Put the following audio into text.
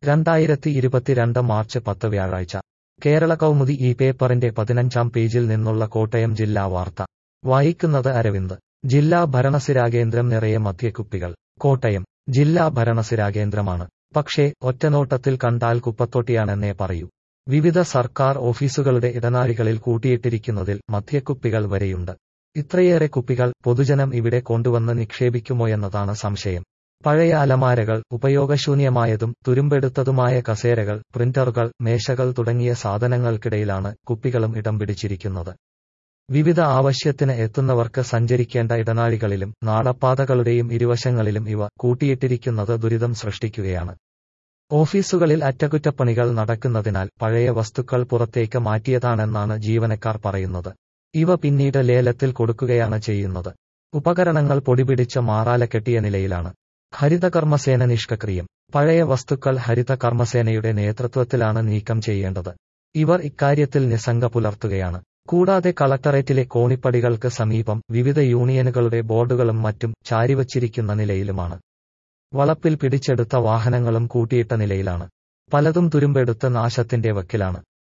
രണ്ടായിരത്തി ഇരുപത്തിരണ്ട് മാർച്ച് പത്ത് വ്യാഴാഴ്ച കേരള കൗമുദി ഈ പേപ്പറിന്റെ പതിനഞ്ചാം പേജിൽ നിന്നുള്ള കോട്ടയം ജില്ലാ വാർത്ത വായിക്കുന്നത് അരവിന്ദ് ജില്ലാ ഭരണസിരാകേന്ദ്രം നിറയെ മദ്യക്കുപ്പികൾ കോട്ടയം ജില്ലാ ഭരണസിരാകേന്ദ്രമാണ് പക്ഷേ ഒറ്റനോട്ടത്തിൽ കണ്ടാൽ കുപ്പത്തൊട്ടിയാണെന്നേ പറയൂ വിവിധ സർക്കാർ ഓഫീസുകളുടെ ഇടനാഴികളിൽ കൂട്ടിയിട്ടിരിക്കുന്നതിൽ മദ്യക്കുപ്പികൾ വരെയുണ്ട് ഇത്രയേറെ കുപ്പികൾ പൊതുജനം ഇവിടെ കൊണ്ടുവന്ന് നിക്ഷേപിക്കുമോയെന്നതാണ് സംശയം പഴയ അലമാരകൾ ഉപയോഗശൂന്യമായതും തുരുമ്പെടുത്തതുമായ കസേരകൾ പ്രിന്ററുകൾ മേശകൾ തുടങ്ങിയ സാധനങ്ങൾക്കിടയിലാണ് കുപ്പികളും ഇടം പിടിച്ചിരിക്കുന്നത് വിവിധ ആവശ്യത്തിന് എത്തുന്നവർക്ക് സഞ്ചരിക്കേണ്ട ഇടനാഴികളിലും നാളപ്പാതകളുടെയും ഇരുവശങ്ങളിലും ഇവ കൂട്ടിയിട്ടിരിക്കുന്നത് ദുരിതം സൃഷ്ടിക്കുകയാണ് ഓഫീസുകളിൽ അറ്റകുറ്റപ്പണികൾ നടക്കുന്നതിനാൽ പഴയ വസ്തുക്കൾ പുറത്തേക്ക് മാറ്റിയതാണെന്നാണ് ജീവനക്കാർ പറയുന്നത് ഇവ പിന്നീട് ലേലത്തിൽ കൊടുക്കുകയാണ് ചെയ്യുന്നത് ഉപകരണങ്ങൾ പൊടിപിടിച്ച് മാറാല കെട്ടിയ നിലയിലാണ് ഹരിതകർമ്മസേന നിഷ്ക്രിയം പഴയ വസ്തുക്കൾ ഹരിത കർമ്മസേനയുടെ നേതൃത്വത്തിലാണ് നീക്കം ചെയ്യേണ്ടത് ഇവർ ഇക്കാര്യത്തിൽ നിസ്സംഗ പുലർത്തുകയാണ് കൂടാതെ കളക്ടറേറ്റിലെ കോണിപ്പടികൾക്ക് സമീപം വിവിധ യൂണിയനുകളുടെ ബോർഡുകളും മറ്റും ചാരിവച്ചിരിക്കുന്ന നിലയിലുമാണ് വളപ്പിൽ പിടിച്ചെടുത്ത വാഹനങ്ങളും കൂട്ടിയിട്ട നിലയിലാണ് പലതും തുരുമ്പെടുത്ത് നാശത്തിന്റെ വക്കിലാണ്